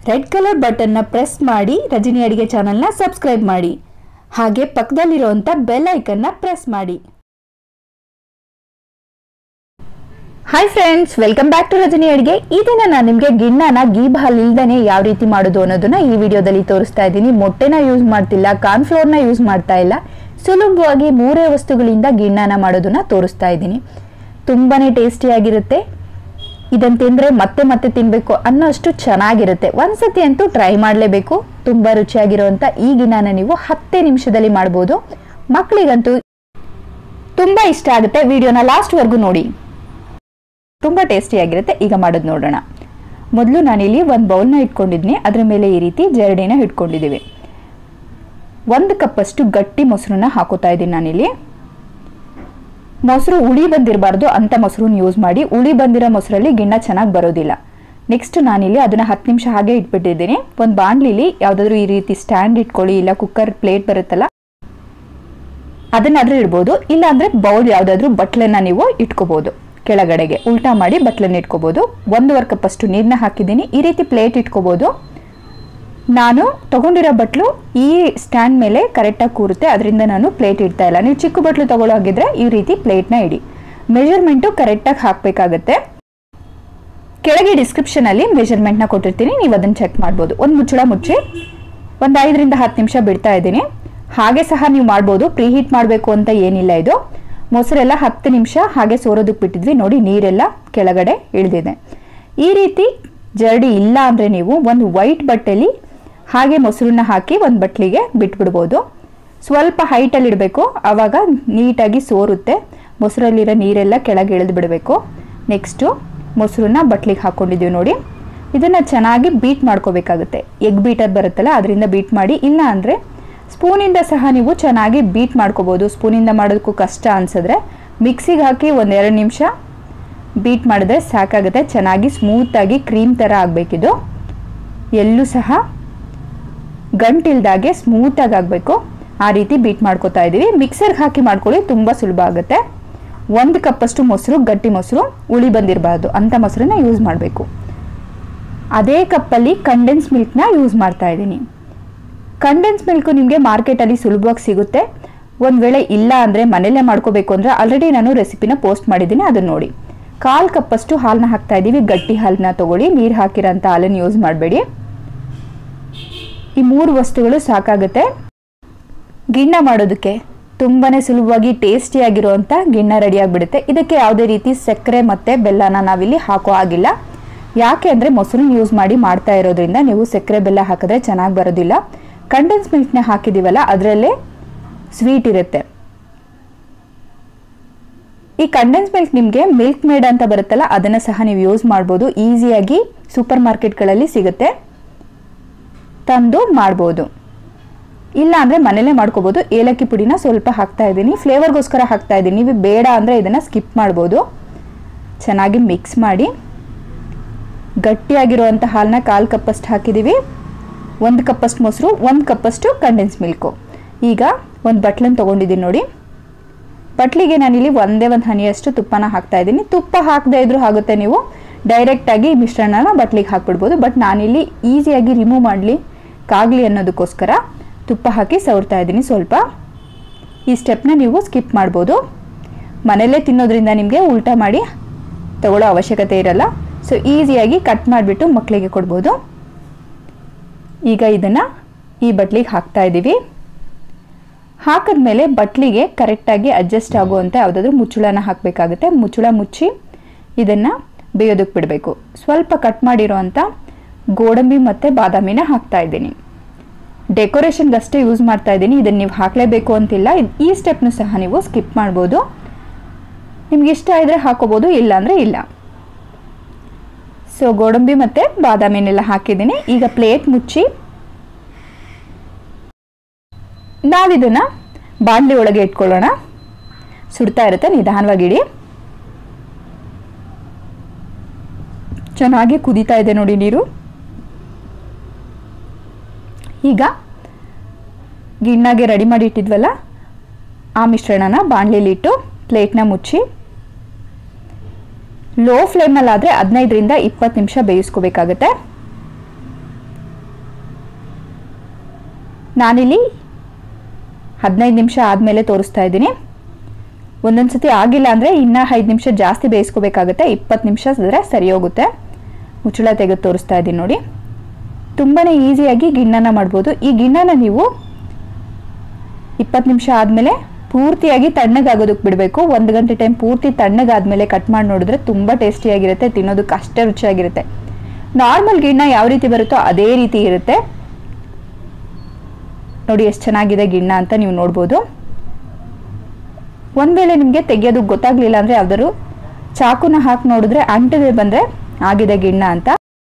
red colour ಬಟನ್ನ press ಮಾಡಿ ರಜನಿ ಅಡಿಗೆ ಚಾನಲ್ನ ಸಬ್ಸ್ಕ್ರೈಬ್ ಮಾಡಿ ಹಾಗೆ ಪಕ್ಕದಲ್ಲಿರುವಂಥ ಬೆಲ್ ಐಕನ್ನ ಪ್ರೆಸ್ ಮಾಡಿ hi friends welcome back to Rajani ಅಡಿಗೆ ಈ ದಿನ ನಾನು ನಿಮಗೆ ಗಿಣ್ಣನ ಗೀಬ್ ಹಾಲ್ ಇಲ್ದೇನೆ ಯಾವ ರೀತಿ ಮಾಡೋದು ಅನ್ನೋದನ್ನ ಈ ವಿಡಿಯೋದಲ್ಲಿ ತೋರಿಸ್ತಾ ಇದ್ದೀನಿ ಮೊಟ್ಟೆನ ಯೂಸ್ ಮಾಡ್ತಿಲ್ಲ ಕಾರ್ನ್ಫ್ಲೋರ್ನ ಯೂಸ್ ಮಾಡ್ತಾ ಇಲ್ಲ ಸುಲಭವಾಗಿ ಮೂರೇ ವಸ್ತುಗಳಿಂದ ಗಿಣ್ಣನ ಮಾಡೋದನ್ನ ತೋರಿಸ್ತಾ ಇದ್ದೀನಿ ತುಂಬಾನೇ ಟೇಸ್ಟಿಯಾಗಿರುತ್ತೆ ಇದನ್ನು ತಿಂದರೆ ಮತ್ತೆ ಮತ್ತೆ ತಿನ್ನಬೇಕು ಅನ್ನೋ ಅಷ್ಟು ಚೆನ್ನಾಗಿರುತ್ತೆ ಒಂದ್ಸತಿ ಅಂತೂ ಟ್ರೈ ಮಾಡಲೇಬೇಕು ತುಂಬ ರುಚಿಯಾಗಿರುವಂಥ ಈ ಗಿಣ್ಣನ ನೀವು ಹತ್ತೇ ನಿಮಿಷದಲ್ಲಿ ಮಾಡ್ಬೋದು ಮಕ್ಕಳಿಗಂತೂ ತುಂಬ ಇಷ್ಟ ಆಗುತ್ತೆ ವಿಡಿಯೋನ ಲಾಸ್ಟ್ವರೆಗೂ ನೋಡಿ ತುಂಬ ಟೇಸ್ಟಿಯಾಗಿರುತ್ತೆ ಈಗ ಮಾಡೋದು ನೋಡೋಣ ಮೊದಲು ನಾನಿಲ್ಲಿ ಒಂದು ಬೌಲ್ನ ಇಟ್ಕೊಂಡಿದ್ದೀನಿ ಅದರ ಮೇಲೆ ಈ ರೀತಿ ಜರಡಿನ ಇಟ್ಕೊಂಡಿದ್ದೀವಿ ಒಂದು ಕಪ್ಪಷ್ಟು ಗಟ್ಟಿ ಮೊಸರನ್ನ ಹಾಕೋತಾ ಇದ್ದೀನಿ ನಾನಿಲ್ಲಿ ಮೊಸರು ಉಳಿ ಬಂದಿರಬಾರ್ದು ಅಂತ ಮೊಸರನ್ನ ಯೂಸ್ ಮಾಡಿ ಉಳಿ ಬಂದಿರೋ ಮೊಸರಲ್ಲಿ ಗಿಣ್ಣ ಚೆನ್ನಾಗಿ ಬರೋದಿಲ್ಲ ನೆಕ್ಸ್ಟ್ ನಾನಿಲ್ಲಿ ಅದನ್ನು ಹತ್ತು ನಿಮಿಷ ಹಾಗೆ ಇಟ್ಬಿಟ್ಟಿದ್ದೀನಿ ಒಂದು ಬಾಣಲಿಲಿ ಯಾವುದಾದ್ರೂ ಈ ರೀತಿ ಸ್ಟ್ಯಾಂಡ್ ಇಟ್ಕೊಳ್ಳಿ ಇಲ್ಲ ಕುಕ್ಕರ್ ಪ್ಲೇಟ್ ಬರುತ್ತಲ್ಲ ಅದನ್ನಾದ್ರೂ ಇಡ್ಬೋದು ಇಲ್ಲ ಅಂದರೆ ಬೌಲ್ ಯಾವುದಾದ್ರೂ ಬಟ್ಲನ್ನ ನೀವು ಇಟ್ಕೋಬೋದು ಕೆಳಗಡೆಗೆ ಉಲ್ಟಾ ಮಾಡಿ ಬಟ್ಲನ್ನ ಇಟ್ಕೋಬೋದು ಒಂದೂವರೆ ಕಪ್ಪಷ್ಟು ನೀರನ್ನ ಹಾಕಿದ್ದೀನಿ ಈ ರೀತಿ ಪ್ಲೇಟ್ ಇಟ್ಕೋಬೋದು ನಾನು ತಗೊಂಡಿರೋ ಬಟ್ಲು ಈ ಸ್ಟ್ಯಾಂಡ್ ಮೇಲೆ ಕರೆಕ್ಟಾಗಿ ಕೂರುತ್ತೆ ಅದರಿಂದ ನಾನು ಪ್ಲೇಟ್ ಇಡ್ತಾ ಇಲ್ಲ ನೀವು ಚಿಕ್ಕ ಬಟ್ಲು ತಗೊಳ್ಳೋ ಹಾಗಿದ್ರೆ ಈ ರೀತಿ ಪ್ಲೇಟ್ನ ಇಡಿ ಮೆಜರ್ಮೆಂಟು ಕರೆಕ್ಟಾಗಿ ಹಾಕಬೇಕಾಗತ್ತೆ ಕೆಳಗೆ ಡಿಸ್ಕ್ರಿಪ್ಷನಲ್ಲಿ ಮೆಜರ್ಮೆಂಟ್ನ ಕೊಟ್ಟಿರ್ತೀನಿ ನೀವು ಅದನ್ನು ಚೆಕ್ ಮಾಡ್ಬೋದು ಒಂದು ಮುಚ್ಚಳ ಮುಚ್ಚಿ ಒಂದು ಐದರಿಂದ ಹತ್ತು ನಿಮಿಷ ಬಿಡ್ತಾ ಇದ್ದೀನಿ ಹಾಗೆ ಸಹ ನೀವು ಮಾಡ್ಬೋದು ಪ್ರೀ ಹೀಟ್ ಮಾಡಬೇಕು ಅಂತ ಏನಿಲ್ಲ ಇದು ಮೊಸರೆಲ್ಲ ಹತ್ತು ನಿಮಿಷ ಹಾಗೆ ಸೋರೋದಕ್ಕೆ ಬಿಟ್ಟಿದ್ವಿ ನೋಡಿ ನೀರೆಲ್ಲ ಕೆಳಗಡೆ ಇಳಿದಿದೆ ಈ ರೀತಿ ಜರಡಿ ಇಲ್ಲ ಅಂದರೆ ನೀವು ಒಂದು ವೈಟ್ ಬಟ್ಟೆಲಿ ಹಾಗೆ ಮೊಸರನ್ನ ಹಾಕಿ ಒಂದು ಬಟ್ಲಿಗೆ ಬಿಟ್ಬಿಡ್ಬೋದು ಸ್ವಲ್ಪ ಹೈಟಲ್ಲಿ ಇಡಬೇಕು ಆವಾಗ ನೀಟಾಗಿ ಸೋರುತ್ತೆ ಮೊಸರಲ್ಲಿರೋ ನೀರೆಲ್ಲ ಕೆಳಗೆ ಇಳಿದು ಬಿಡಬೇಕು ನೆಕ್ಸ್ಟು ಮೊಸರನ್ನ ಬಟ್ಲಿಗೆ ಹಾಕ್ಕೊಂಡಿದ್ದೀವಿ ನೋಡಿ ಇದನ್ನು ಚೆನ್ನಾಗಿ ಬೀಟ್ ಮಾಡ್ಕೋಬೇಕಾಗುತ್ತೆ ಎಗ್ ಬೀಟರ್ ಬರುತ್ತಲ್ಲ ಅದರಿಂದ ಬೀಟ್ ಮಾಡಿ ಇಲ್ಲ ಅಂದರೆ ಸ್ಪೂನಿಂದ ಸಹ ನೀವು ಚೆನ್ನಾಗಿ ಬೀಟ್ ಮಾಡ್ಕೋಬೋದು ಸ್ಪೂನಿಂದ ಮಾಡೋದಕ್ಕೂ ಕಷ್ಟ ಅನ್ಸಿದ್ರೆ ಮಿಕ್ಸಿಗೆ ಹಾಕಿ ಒಂದೆರಡು ನಿಮಿಷ ಬೀಟ್ ಮಾಡಿದ್ರೆ ಸಾಕಾಗುತ್ತೆ ಚೆನ್ನಾಗಿ ಸ್ಮೂತಾಗಿ ಕ್ರೀಮ್ ಥರ ಆಗಬೇಕಿದು ಎಲ್ಲೂ ಸಹ ಗಂಟಿಲ್ದಾಗೆ ಸ್ಮೂತಾಗಿ ಆಗಬೇಕು ಆ ರೀತಿ ಬೀಟ್ ಮಾಡ್ಕೋತಾ ಇದ್ದೀವಿ ಮಿಕ್ಸರ್ಗೆ ಹಾಕಿ ಮಾಡ್ಕೊಳ್ಳಿ ತುಂಬ ಸುಲಭ ಆಗುತ್ತೆ ಒಂದು ಕಪ್ಪಷ್ಟು ಮೊಸರು ಗಟ್ಟಿ ಮೊಸರು ಉಳಿ ಬಂದಿರಬಾರ್ದು ಅಂಥ ಮೊಸರನ್ನ ಯೂಸ್ ಮಾಡಬೇಕು ಅದೇ ಕಪ್ಪಲ್ಲಿ ಕಂಡೆನ್ಸ್ ಮಿಲ್ಕ್ನ ಯೂಸ್ ಮಾಡ್ತಾ ಇದ್ದೀನಿ ಕಂಡೆನ್ಸ್ ಮಿಲ್ಕು ನಿಮಗೆ ಮಾರ್ಕೆಟಲ್ಲಿ ಸುಲಭವಾಗಿ ಸಿಗುತ್ತೆ ಒಂದು ವೇಳೆ ಇಲ್ಲ ಅಂದರೆ ಮನೆಯಲ್ಲೇ ಮಾಡ್ಕೋಬೇಕು ಅಂದರೆ ಆಲ್ರೆಡಿ ನಾನು ರೆಸಿಪಿನ ಪೋಸ್ಟ್ ಮಾಡಿದ್ದೀನಿ ಅದನ್ನು ನೋಡಿ ಕಾಲು ಕಪ್ಪಷ್ಟು ಹಾಲನ್ನ ಹಾಕ್ತಾ ಇದ್ದೀವಿ ಗಟ್ಟಿ ಹಾಲನ್ನ ತೊಗೊಳ್ಳಿ ನೀರು ಹಾಕಿರೋಂಥ ಹಾಲನ್ನು ಯೂಸ್ ಮಾಡಬೇಡಿ ಈ ಮೂರು ವಸ್ತುಗಳು ಸಾಕಾಗುತ್ತೆ ಗಿಣ್ಣ ಮಾಡೋದಕ್ಕೆ ತುಂಬಾ ಸುಲಭವಾಗಿ ಟೇಸ್ಟಿಯಾಗಿರುವಂಥ ಗಿಣ್ಣ ರೆಡಿಯಾಗಿಬಿಡುತ್ತೆ ಇದಕ್ಕೆ ಯಾವುದೇ ರೀತಿ ಸಕ್ಕರೆ ಮತ್ತು ಬೆಲ್ಲನ ನಾವಿಲ್ಲಿ ಹಾಕೋ ಆಗಿಲ್ಲ ಯಾಕೆ ಅಂದರೆ ಮೊಸರನ್ನ ಯೂಸ್ ಮಾಡಿ ಮಾಡ್ತಾ ಇರೋದ್ರಿಂದ ನೀವು ಸಕ್ಕರೆ ಬೆಲ್ಲ ಹಾಕಿದ್ರೆ ಚೆನ್ನಾಗಿ ಬರೋದಿಲ್ಲ ಕಂಡೆನ್ಸ್ ಮಿಲ್ಕ್ನ ಹಾಕಿದ್ದೀವಲ್ಲ ಅದರಲ್ಲೇ ಸ್ವೀಟ್ ಇರುತ್ತೆ ಈ ಕಂಡೆನ್ಸ್ ಮಿಲ್ಕ್ ನಿಮಗೆ ಮಿಲ್ಕ್ ಮೇಡ್ ಅಂತ ಬರುತ್ತಲ್ಲ ಅದನ್ನು ಸಹ ನೀವು ಯೂಸ್ ಮಾಡ್ಬೋದು ಈಸಿಯಾಗಿ ಸೂಪರ್ ಮಾರ್ಕೆಟ್ಗಳಲ್ಲಿ ಸಿಗುತ್ತೆ ತಂದು ಮಾಡ್ಬೋದು ಇಲ್ಲ ಅಂದರೆ ಮನೇಲೇ ಮಾಡ್ಕೋಬೋದು ಏಲಕ್ಕಿ ಪುಡಿನ ಸ್ವಲ್ಪ ಹಾಕ್ತಾ ಇದ್ದೀನಿ ಫ್ಲೇವರ್ಗೋಸ್ಕರ ಹಾಕ್ತಾ ಇದ್ದೀನಿ ನೀವು ಬೇಡ ಅಂದರೆ ಇದನ್ನು ಸ್ಕಿಪ್ ಮಾಡ್ಬೋದು ಚೆನ್ನಾಗಿ ಮಿಕ್ಸ್ ಮಾಡಿ ಗಟ್ಟಿಯಾಗಿರುವಂಥ ಹಾಲನ್ನ ಕಾಲು ಕಪ್ಪಷ್ಟು ಹಾಕಿದ್ದೀವಿ ಒಂದು ಕಪ್ಪಷ್ಟು ಮೊಸರು ಒಂದು ಕಪ್ಪಷ್ಟು ಕಂಡೆನ್ಸ್ ಮಿಲ್ಕು ಈಗ ಒಂದು ಬಟ್ಲನ್ನು ತೊಗೊಂಡಿದ್ದೀನಿ ನೋಡಿ ಬಟ್ಲಿಗೆ ನಾನಿಲ್ಲಿ ಒಂದೇ ಒಂದು ಹನಿಯಷ್ಟು ತುಪ್ಪನ ಹಾಕ್ತಾ ಇದ್ದೀನಿ ತುಪ್ಪ ಹಾಕದೇ ಇದ್ರೂ ಆಗುತ್ತೆ ನೀವು ಡೈರೆಕ್ಟಾಗಿ ಈ ಮಿಶ್ರಣನ ಬಟ್ಲಿಗೆ ಹಾಕ್ಬಿಡ್ಬೋದು ಬಟ್ ನಾನಿಲ್ಲಿ ಈಸಿಯಾಗಿ ರಿಮೂವ್ ಮಾಡಲಿ ಕಾಗಲಿ ಅನ್ನೋದಕ್ಕೋಸ್ಕರ ತುಪ್ಪ ಹಾಕಿ ಸವರ್ತಾ ಇದ್ದೀನಿ ಸ್ವಲ್ಪ ಈ ಸ್ಟೆಪ್ನ ನೀವು ಸ್ಕಿಪ್ ಮಾಡ್ಬೋದು ಮನೆಯಲ್ಲೇ ತಿನ್ನೋದ್ರಿಂದ ನಿಮಗೆ ಉಲ್ಟಾ ಮಾಡಿ ತಗೊಳ್ಳೋ ಅವಶ್ಯಕತೆ ಇರಲ್ಲ ಸೊ ಈಸಿಯಾಗಿ ಕಟ್ ಮಾಡಿಬಿಟ್ಟು ಮಕ್ಕಳಿಗೆ ಕೊಡ್ಬೋದು ಈಗ ಇದನ್ನು ಈ ಬಟ್ಲಿಗೆ ಹಾಕ್ತಾ ಇದ್ದೀವಿ ಹಾಕಿದ್ಮೇಲೆ ಬಟ್ಲಿಗೆ ಕರೆಕ್ಟಾಗಿ ಅಡ್ಜಸ್ಟ್ ಆಗುವಂಥ ಯಾವುದಾದ್ರೂ ಮುಚ್ಚಳನ ಹಾಕಬೇಕಾಗುತ್ತೆ ಮುಚ್ಚಳ ಮುಚ್ಚಿ ಇದನ್ನು ಬೇಯೋದಕ್ಕೆ ಬಿಡಬೇಕು ಸ್ವಲ್ಪ ಕಟ್ ಮಾಡಿರೋವಂಥ ಗೋಡಂಬಿ ಮತ್ತು ಬಾದಾಮಿನ ಹಾಕ್ತಾ ಇದ್ದೀನಿ ಡೆಕೋರೇಷನ್ಗಷ್ಟೇ ಯೂಸ್ ಮಾಡ್ತಾ ಇದ್ದೀನಿ ಇದನ್ನು ನೀವು ಹಾಕಲೇಬೇಕು ಅಂತಿಲ್ಲ ಈ ಸ್ಟೆಪ್ನು ಸಹ ನೀವು ಸ್ಕಿಪ್ ಮಾಡ್ಬೋದು ನಿಮ್ಗೆ ಇಷ್ಟ ಇದ್ದರೆ ಹಾಕೋಬೋದು ಇಲ್ಲ ಅಂದರೆ ಇಲ್ಲ ಸೊ ಗೋಡಂಬಿ ಮತ್ತು ಬಾದಾಮಿನೆಲ್ಲ ಹಾಕಿದ್ದೀನಿ ಈಗ ಪ್ಲೇಟ್ ಮುಚ್ಚಿ ನಾವಿದನ್ನು ಬಾಣಲಿ ಒಳಗೆ ಇಟ್ಕೊಳ್ಳೋಣ ಸುಡ್ತಾ ಇರುತ್ತೆ ನಿಧಾನವಾಗಿಡಿ ಚೆನ್ನಾಗಿ ಕುದೀತಾ ಇದೆ ನೋಡಿ ನೀರು ಈಗ ಗಿಣ್ಣಾಗೆ ರೆಡಿ ಮಾಡಿ ಇಟ್ಟಿದ್ವಲ್ಲ ಆ ಮಿಶ್ರಣನ ಬಾಣಲಿಲಿಟ್ಟು ಪ್ಲೇಟ್ನ ಮುಚ್ಚಿ ಲೋ ಫ್ಲೇಮಲ್ಲಾದರೆ ಹದಿನೈದರಿಂದ ಇಪ್ಪತ್ತು ನಿಮಿಷ ಬೇಯಿಸ್ಕೋಬೇಕಾಗತ್ತೆ ನಾನಿಲ್ಲಿ ಹದಿನೈದು ನಿಮಿಷ ಆದಮೇಲೆ ತೋರಿಸ್ತಾ ಇದ್ದೀನಿ ಒಂದೊಂದು ಸತಿ ಆಗಿಲ್ಲ ಅಂದರೆ ಇನ್ನೂ ಐದು ನಿಮಿಷ ಜಾಸ್ತಿ ಬೇಯಿಸ್ಕೋಬೇಕಾಗುತ್ತೆ ಇಪ್ಪತ್ತು ನಿಮಿಷ ಆದರೆ ಸರಿ ಹೋಗುತ್ತೆ ಮುಚ್ಚಳ ತೆಗೆದು ತೋರಿಸ್ತಾ ಇದ್ದೀನಿ ನೋಡಿ ತುಂಬಾ ಈಸಿಯಾಗಿ ಗಿಣ್ಣನ ಮಾಡ್ಬೋದು ಈ ಗಿಣ್ಣನ ನೀವು ಇಪ್ಪತ್ತು ನಿಮಿಷ ಆದಮೇಲೆ ಪೂರ್ತಿಯಾಗಿ ತಣ್ಣಗಾಗೋದಕ್ಕೆ ಬಿಡಬೇಕು ಒಂದು ಗಂಟೆ ಟೈಮ್ ಪೂರ್ತಿ ತಣ್ಣಗಾದ್ಮೇಲೆ ಕಟ್ ಮಾಡಿ ನೋಡಿದ್ರೆ ತುಂಬ ಟೇಸ್ಟಿಯಾಗಿರುತ್ತೆ ತಿನ್ನೋದಕ್ಕೆ ಅಷ್ಟೇ ರುಚಿಯಾಗಿರುತ್ತೆ ನಾರ್ಮಲ್ ಗಿಣ್ಣ ಯಾವ ರೀತಿ ಬರುತ್ತೋ ಅದೇ ರೀತಿ ಇರುತ್ತೆ ನೋಡಿ ಎಷ್ಟು ಚೆನ್ನಾಗಿದೆ ಗಿಣ್ಣ ಅಂತ ನೀವು ನೋಡ್ಬೋದು ಒಂದು ವೇಳೆ ನಿಮಗೆ ತೆಗೆಯೋದು ಗೊತ್ತಾಗ್ಲಿಲ್ಲ ಅಂದರೆ ಯಾವ್ದಾದ್ರು ಚಾಕುನ ಹಾಕಿ ನೋಡಿದ್ರೆ ಅಂಟದೆ ಬಂದರೆ ಆಗಿದೆ ಗಿಣ್ಣ ಅಂತ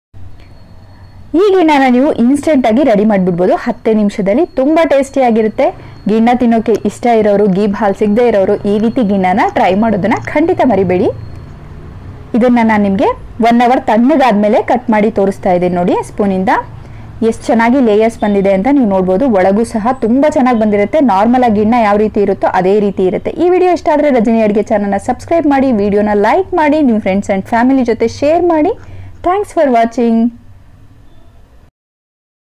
ಈ ಗಿಣ್ಣನ ನೀವು ಇನ್ಸ್ಟೆಂಟ್ ಆಗಿ ರೆಡಿ ಮಾಡಿಬಿಡ್ಬೋದು ಹತ್ತೇ ನಿಮಿಷದಲ್ಲಿ ತುಂಬ ಟೇಸ್ಟಿಯಾಗಿರುತ್ತೆ ಗಿಣ್ಣ ತಿನ್ನೋಕೆ ಇಷ್ಟ ಇರೋರು ಗೀಬ್ ಹಾಲು ಸಿಗದೆ ಇರೋರು ಈ ರೀತಿ ಗಿಣ್ಣನ ಟ್ರೈ ಮಾಡೋದನ್ನ ಖಂಡಿತ ಮರಿಬೇಡಿ ಇದನ್ನ ನಾನು ನಿಮಗೆ ಒನ್ ಅವರ್ ತಣ್ಣಗಾದ್ಮೇಲೆ ಕಟ್ ಮಾಡಿ ತೋರಿಸ್ತಾ ಇದ್ದೀನಿ ನೋಡಿ ಸ್ಪೂನಿಂದ ಎಷ್ಟು ಚೆನ್ನಾಗಿ ಲೇಯರ್ಸ್ ಬಂದಿದೆ ಅಂತ ನೀವು ನೋಡ್ಬೋದು ಒಳಗೂ ಸಹ ತುಂಬ ಚೆನ್ನಾಗಿ ಬಂದಿರುತ್ತೆ ನಾರ್ಮಲ್ ಆಗಿ ಗಿಣ್ಣ ಯಾವ ರೀತಿ ಇರುತ್ತೋ ಅದೇ ರೀತಿ ಇರುತ್ತೆ ಈ ವಿಡಿಯೋ ಇಷ್ಟ ಆದರೆ ರಜನಿ ಅಡುಗೆ ಚಾನಲ್ನ ಸಬ್ಸ್ಕ್ರೈಬ್ ಮಾಡಿ ವಿಡಿಯೋನ ಲೈಕ್ ಮಾಡಿ ನಿಮ್ಮ ಫ್ರೆಂಡ್ಸ್ ಆ್ಯಂಡ್ ಫ್ಯಾಮಿಲಿ ಜೊತೆ ಶೇರ್ ಮಾಡಿ ಥ್ಯಾಂಕ್ಸ್ ಫಾರ್ ವಾಚಿಂಗ್